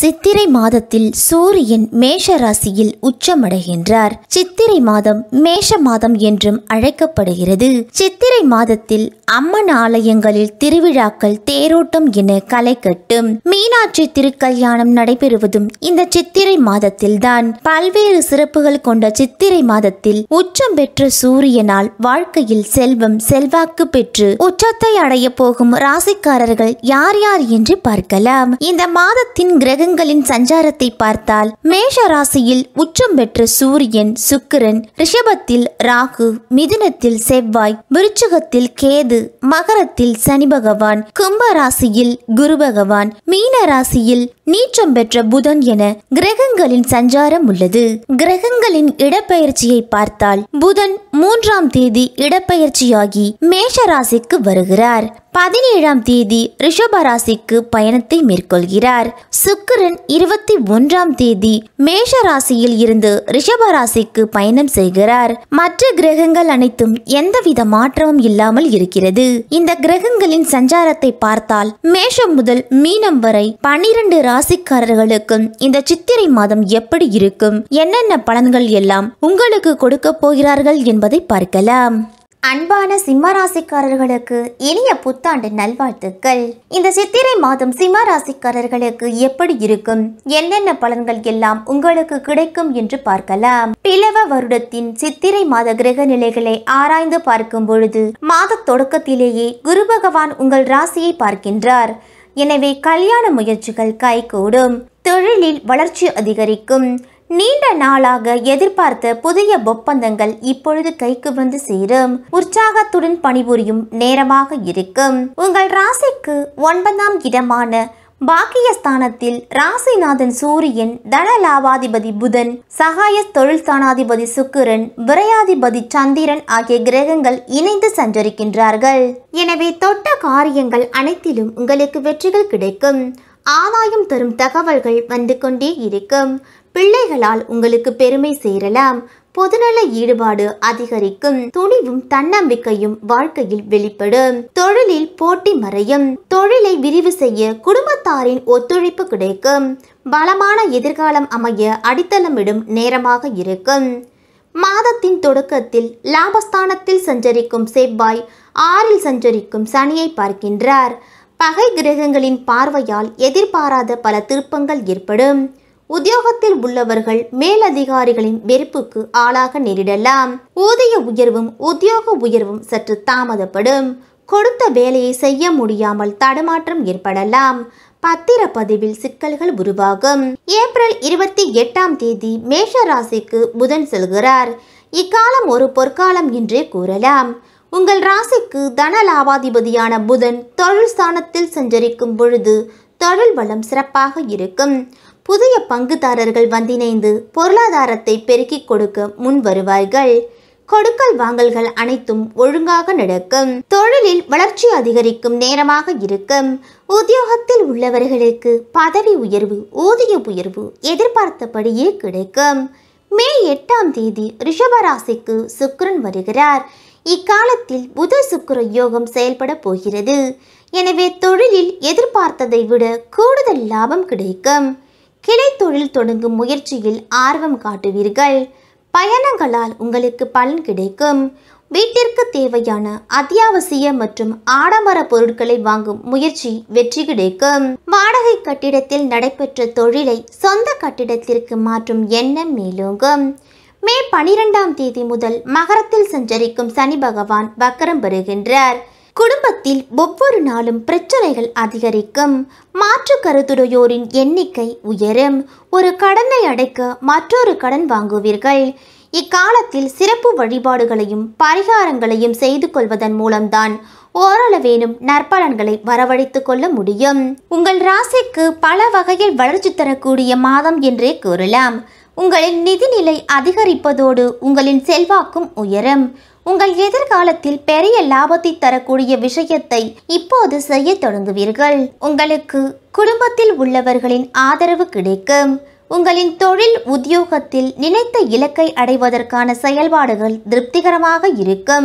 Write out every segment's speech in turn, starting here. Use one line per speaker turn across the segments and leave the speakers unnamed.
சித்திரை மாதத்தில் சூரியன் மேஷ ராசியில் உச்சமடைகின்றார் சித்திரை மாதம் மேஷ மாதம் என்றும் அழைக்கப்படுகிறது சித்திரை மாதத்தில் அம்மன் ஆலயங்களில் திருவிழாக்கள் தேரோட்டம் என களை கட்டும் மீனாட்சி திருக்கல்யாணம் நடைபெறுவதும் இந்த சித்திரை மாதத்தில்தான் பல்வேறு சிறப்புகள் கொண்ட சித்திரை மாதத்தில் உச்சம் பெற்ற சூரியனால் வாழ்க்கையில் செல்வம் செல்வாக்கு பெற்று உச்சத்தை அடைய போகும் ராசிக்காரர்கள் யார் யார் என்று பார்க்கலாம் இந்த மாதத்தின் கிரகங்களின் சஞ்சாரத்தை பார்த்தால் மேஷ ராசியில் உச்சம் பெற்ற சூரியன் சுக்கிரன் ரிஷபத்தில் ராகு மிதுனத்தில் செவ்வாய் விருச்சிகத்தில் கேது மகரத்தில் சனி பகவான் கும்ப ராசியில் குரு பகவான் மீன ராசியில் நீச்சம் பெற்ற புதன் என கிரகங்களின் சஞ்சாரம் உள்ளது கிரகங்களின் இடப்பெயர்ச்சியை பார்த்தால் புதன் மூன்றாம் தேதி இடப்பெயர்ச்சியாகி மேஷ ராசிக்கு வருகிறார் பதினேழாம் தேதி ரிஷப ராசிக்கு பயணத்தை மேற்கொள்கிறார் சுக்கிரன் இருபத்தி ஒன்றாம் தேதி மேஷ ராசியில் இருந்து ரிஷப ராசிக்கு பயணம் செய்கிறார் மற்ற கிரகங்கள் அனைத்தும் எந்தவித மாற்றமும் இல்லாமல் இருக்கிறது இந்த கிரகங்களின் சஞ்சாரத்தை பார்த்தால் மேஷம் முதல் மீனம் வரை பனிரெண்டு ராசிக்காரர்களுக்கும் இந்த சித்திரை மாதம் எப்படி இருக்கும் என்னென்ன பலன்கள் எல்லாம் உங்களுக்கு கொடுக்க போகிறார்கள் என்பதை பார்க்கலாம் அன்பான சிம்ம ராசிக்காரர்களுக்கு இனிய புத்தாண்டு நல்வாழ்த்துக்கள் இந்த சித்திரை மாதம் சிம்ம ராசிக்காரர்களுக்கு எப்படி இருக்கும் என்னென்ன பலன்கள் எல்லாம் உங்களுக்கு கிடைக்கும் என்று பார்க்கலாம் பிளவ வருடத்தின் சித்திரை மாத கிரக நிலைகளை ஆராய்ந்து பார்க்கும் பொழுது மாத தொடக்கத்திலேயே குரு பகவான் உங்கள் ராசியை பார்க்கின்றார் எனவே கல்யாண முயற்சிகள் கைகூடும் தொழிலில் வளர்ச்சி அதிகரிக்கும் நீண்ட நாளாக எதிர்பார்த்த புதிய ஒப்பந்தங்கள் இப்பொழுது கைக்கு வந்து சேரும் உற்சாகத்துடன் பணிபுரியும் நேரமாக இருக்கும் உங்கள் ராசிக்கு ஒன்பதாம் இடமான பாக்கியஸ்தானத்தில் ராசிநாதன் சூரியன் தன லாபாதிபதி புதன் சகாய தொழில் ஸ்தானாதிபதி சுக்கிரன் விரையாதிபதி சந்திரன் ஆகிய கிரகங்கள் இணைந்து சஞ்சரிக்கின்றார்கள் எனவே தொட்ட காரியங்கள் அனைத்திலும் உங்களுக்கு வெற்றிகள் கிடைக்கும் ஆதாயம் தரும் தகவல்கள் வந்து கொண்டே இருக்கும் பிள்ளைகளால் உங்களுக்கு பெருமை சேரலாம் பொதுநல ஈடுபாடு அதிகரிக்கும் துணிவும் தன்னம்பிக்கையும் வாழ்க்கையில் வெளிப்படும் தொழிலில் போட்டி மறையும் தொழிலை விரிவு செய்ய குடும்பத்தாரின் ஒத்துழைப்பு கிடைக்கும் பலமான எதிர்காலம் அமைய அடித்தளமிடும் நேரமாக இருக்கும் மாதத்தின் தொடக்கத்தில் லாபஸ்தானத்தில் சஞ்சரிக்கும் செவ்வாய் ஆறில் சஞ்சரிக்கும் சனியை பார்க்கின்றார் பகை கிரகங்களின் பார்வையால் எதிர்பாராத பல திருப்பங்கள் ஏற்படும் உத்தியோகத்தில் உள்ளவர்கள் மேலதிகாரிகளின் வெறுப்புக்கு ஆளாக நேரிடலாம் ஊதிய உயர்வும் உத்தியோக உயர்வும் சற்று தாமதப்படும் கொடுத்த வேலையை செய்ய முடியாமல் தடுமாற்றம் ஏற்படலாம் பத்திரப்பதிவில் சிக்கல்கள் உருவாகும் ஏப்ரல் இருபத்தி எட்டாம் தேதி மேஷ ராசிக்கு புதன் செல்கிறார் இக்காலம் ஒரு பொற்காலம் என்றே கூறலாம் உங்கள் ராசிக்கு தன லாபாதிபதியான புதன் தொழில் ஸ்தானத்தில் சஞ்சரிக்கும் பொழுது தொழில் வளம் சிறப்பாக இருக்கும் புதிய பங்குதாரர்கள் வந்திணைந்து பொருளாதாரத்தை பெருக்கிக் கொடுக்க முன் வருவார்கள் கொடுக்கல் வாங்கல்கள் அனைத்தும் ஒழுங்காக நடக்கும் தொழிலில் வளர்ச்சி அதிகரிக்கும் நேரமாக இருக்கும் உத்தியோகத்தில் உள்ளவர்களுக்கு பதவி உயர்வு ஊதிய உயர்வு எதிர்பார்த்தபடியே கிடைக்கும் மே எட்டாம் தேதி ரிஷபராசிக்கு சுக்கிரன் வருகிறார் இக்காலத்தில் புத சுக்கிர யோகம் செயல்பட போகிறது எனவே தொழிலில் எதிர்பார்த்ததை விட கூடுதல் லாபம் கிடைக்கும் கிளை தொழில் தொடங்கும் முயற்சியில் ஆர்வம் காட்டுவீர்கள் பயணங்களால் உங்களுக்கு பலன் கிடைக்கும் வீட்டிற்கு தேவையான அத்தியாவசிய மற்றும் ஆடம்பர பொருட்களை வாங்கும் முயற்சி வெற்றி கிடைக்கும் வாடகை கட்டிடத்தில் நடைபெற்ற தொழிலை சொந்த கட்டிடத்திற்கு மாற்றும் எண்ணம் மேலோங்கும் மே பனிரெண்டாம் தேதி முதல் மகரத்தில் சஞ்சரிக்கும் சனி பகவான் வக்கரம் பெறுகின்றார் குடும்பத்தில் ஒவ்வொரு நாளும் பிரச்சனைகள் அதிகரிக்கும் மாற்று கருத்துடையோரின் எண்ணிக்கை உயரும் ஒரு கடனை அடைக்க மற்றொரு கடன் வாங்குவீர்கள் இக்காலத்தில் சிறப்பு வழிபாடுகளையும் பரிகாரங்களையும் செய்து கொள்வதன் மூலம்தான் ஓரளவேனும் நற்பலன்களை வரவழைத்துக் கொள்ள முடியும் உங்கள் ராசிக்கு பல வகையில் வளர்ச்சி தரக்கூடிய மாதம் என்றே கூறலாம் உங்களின் நிதிநிலை அதிகரிப்பதோடு உங்களின் செல்வாக்கும் உயரும் உங்கள் எதிர்காலத்தில் பெரிய லாபத்தை தரக்கூடிய விஷயத்தை இப்போது செய்ய தொடங்குவீர்கள் உங்களுக்கு குடும்பத்தில் உள்ளவர்களின் ஆதரவு கிடைக்கும் உங்களின் தொழில் உத்தியோகத்தில் நினைத்த இலக்கை அடைவதற்கான செயல்பாடுகள் திருப்திகரமாக இருக்கும்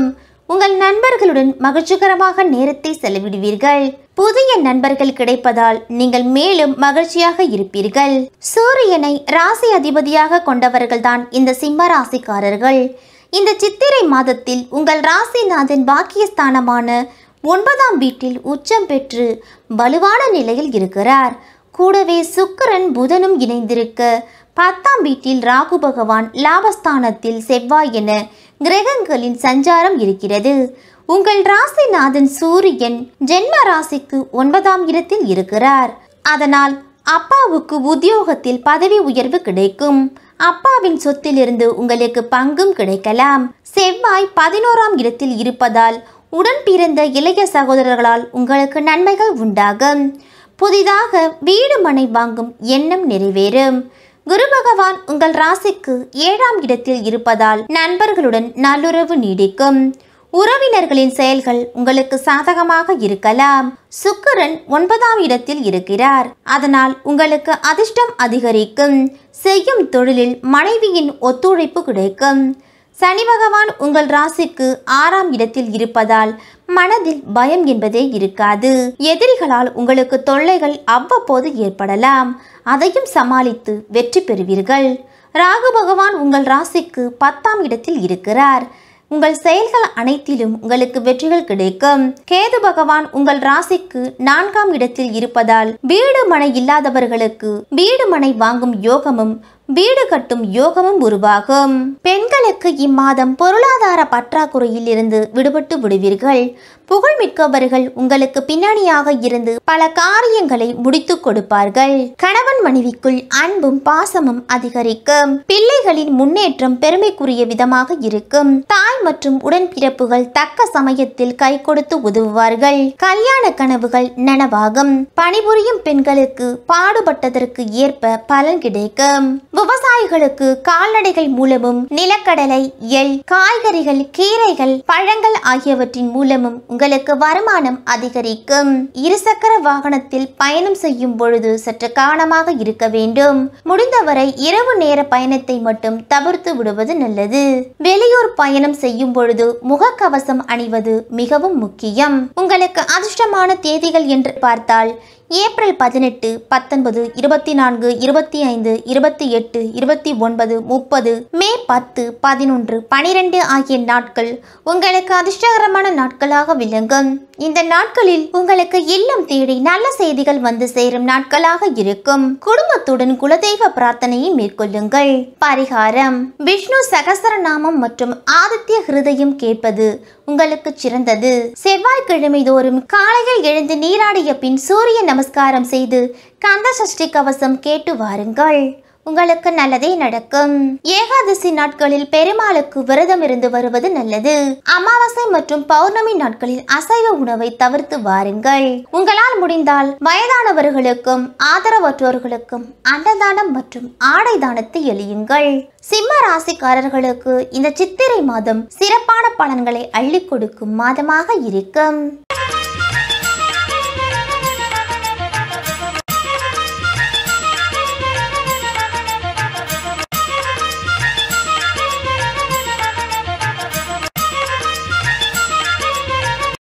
உங்கள் நண்பர்களுடன் மகிழ்ச்சிகரமாக நேரத்தை செலவிடுவீர்கள் புதிய நண்பர்கள் கிடைப்பதால் நீங்கள் மேலும் மகிழ்ச்சியாக இருப்பீர்கள் சூரியனை ராசி அதிபதியாக கொண்டவர்கள்தான் இந்த சிம்ம ராசிக்காரர்கள் இந்த சித்திரை மாதத்தில் உங்கள் ராசிநாதன் பாக்கியஸ்தானமான ஒன்பதாம் வீட்டில் உச்சம் பெற்று வலுவான நிலையில் இருக்கிறார் கூடவே சுக்கிரன் புதனும் இணைந்திருக்க பத்தாம் வீட்டில் ராகு பகவான் லாபஸ்தானத்தில் செவ்வாய் என கிரகங்களின் சஞ்சாரம் இருக்கிறது உங்கள் ராசிநாதன் சூரியன் ஜென்ம ராசிக்கு ஒன்பதாம் இடத்தில் இருக்கிறார் அதனால் அப்பாவுக்கு உத்தியோகத்தில் பதவி உயர்வு கிடைக்கும் அப்பாவின் சொத்திலிருந்து உங்களுக்கு பங்கும் கிடைக்கலாம் செவ்வாய் பதினோராம் இடத்தில் இருப்பதால் உடன் பிறந்த இளைய சகோதரர்களால் உங்களுக்கு நன்மைகள் உண்டாகும் புதிதாக வீடு மனை வாங்கும் எண்ணம் நிறைவேறும் குரு பகவான் உங்கள் ராசிக்கு ஏழாம் இடத்தில் இருப்பதால் நண்பர்களுடன் நல்லுறவு நீடிக்கும் உறவினர்களின் செயல்கள் உங்களுக்கு சாதகமாக இருக்கலாம் சுக்கிரன் ஒன்பதாம் இடத்தில் இருக்கிறார் அதனால் உங்களுக்கு அதிர்ஷ்டம் அதிகரிக்கும் செய்யும் தொழிலில் மனைவியின் ஒத்துழைப்பு கிடைக்கும் சனி பகவான் உங்கள் ராசிக்கு ஆறாம் இடத்தில் இருப்பதால் மனதில் பயம் என்பதே இருக்காது எதிரிகளால் உங்களுக்கு தொல்லைகள் அவ்வப்போது ஏற்படலாம் அதையும் சமாளித்து வெற்றி பெறுவீர்கள் ராகு பகவான் உங்கள் ராசிக்கு பத்தாம் இடத்தில் இருக்கிறார் உங்கள் செயல்கள் அனைத்திலும் உங்களுக்கு வெற்றிகள் கிடைக்கும் கேது பகவான் உங்கள் ராசிக்கு நான்காம் இடத்தில் இருப்பதால் வீடு மனை இல்லாதவர்களுக்கு வீடு மனை வாங்கும் யோகமும் வீடு கட்டும் யோகமும் உருவாகும் பெண்களுக்கு இம்மாதம் பொருளாதார பற்றாக்குறையில் இருந்து விடுபட்டு விடுவீர்கள் புகழ்மிக்கவர்கள் உங்களுக்கு பின்னணியாக இருந்து பல காரியங்களை முடித்து கொடுப்பார்கள் கணவன் மனைவிக்குள் அன்பும் பாசமும் அதிகரிக்கும் பிள்ளைகளின் முன்னேற்றம் பெருமைக்குரிய விதமாக இருக்கும் தாய் மற்றும் உடன்பிறப்புகள் தக்க சமயத்தில் கை கொடுத்து உதவுவார்கள் கல்யாண கனவுகள் நனவாகும் பணிபுரியும் பெண்களுக்கு பாடுபட்டதற்கு ஏற்ப பலன் கிடைக்கும் விவசாயிகளுக்கு கால்நடைகள் மூலமும் நிலக்கடலை எள் காய்கறிகள் கீரைகள் பழங்கள் ஆகியவற்றின் மூலமும் உங்களுக்கு வருமானம் அதிகரிக்கும் இருசக்கர வாகனத்தில் பயணம் செய்யும் பொழுது சற்று கவனமாக இருக்க வேண்டும் முடிந்தவரை இரவு நேர பயணத்தை மட்டும் தவிர்த்து விடுவது நல்லது வெளியூர் பயணம் செய்யும் பொழுது முகக்கவசம் அணிவது மிகவும் முக்கியம் உங்களுக்கு அதிர்ஷ்டமான தேதிகள் என்று பார்த்தால் ஏப்ரல் பதினெட்டு பத்தொன்பது இருபத்தி நான்கு இருபத்தி ஐந்து இருபத்தி எட்டு இருபத்தி ஒன்பது முப்பது மே பத்து பதினொன்று பனிரெண்டு ஆகிய நாட்கள் உங்களுக்கு அதிர்ஷ்டகரமான நாட்களாக விளங்கும் இந்த நாட்களில் உங்களுக்கு இல்லம் தேடி நல்ல செய்திகள் வந்து சேரும் நாட்களாக இருக்கும் குடும்பத்துடன் குலதெய்வ பிரார்த்தனையை மேற்கொள்ளுங்கள் பரிகாரம் விஷ்ணு சகசரநாமம் மற்றும் ஆதித்ய ஹிருதயம் கேட்பது உங்களுக்கு சிறந்தது செவ்வாய்க்கிழமை தோறும் காலையில் எழுந்து நீராடிய பின் சூரிய நமஸ்காரம் செய்து கந்த சஷ்டி கவசம் கேட்டு வாருங்கள் உங்களுக்கு நல்லதே நடக்கும் ஏகாதசி நாட்களில் பெருமாளுக்கு விரதம் இருந்து வருவது நல்லது அமாவாசை மற்றும் பௌர்ணமி நாட்களில் அசைவ உணவை தவிர்த்து வாருங்கள் உங்களால் முடிந்தால் வயதானவர்களுக்கும் ஆதரவற்றோர்களுக்கும் அன்னதானம் மற்றும் ஆடை தானத்தை எளியுங்கள் சிம்ம ராசிக்காரர்களுக்கு இந்த சித்திரை மாதம் சிறப்பான பலன்களை அள்ளிக் கொடுக்கும் மாதமாக இருக்கும்